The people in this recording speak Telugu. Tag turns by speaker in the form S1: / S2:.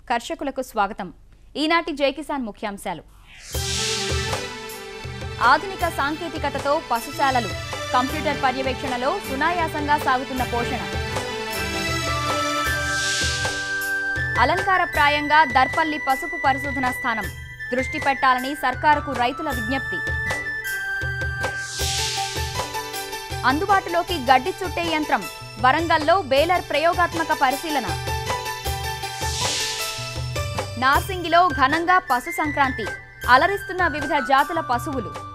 S1: కర్షకులకు స్వాగతం ఈనాటి జై కిసాన్ ముఖ్యాంశాలు ఆధునిక సాంకేతికతతో పశుశాలలు కంప్యూటర్ పర్యవేక్షణలో సునాయాసంగా సాగుతున్న పోషణ అలంకారప్రాయంగా దర్పల్లి పసుపు పరిశోధన స్థానం దృష్టి పెట్టాలని సర్కారుకు రైతుల విజ్ఞప్తి అందుబాటులోకి గడ్డి చుట్టే యంత్రం వరంగల్లో బేలర్ ప్రయోగాత్మక పరిశీలన నార్సింగిలో ఘనంగా పశు సంక్రాంతి అలరిస్తున్న వివిధ జాతుల పశువులు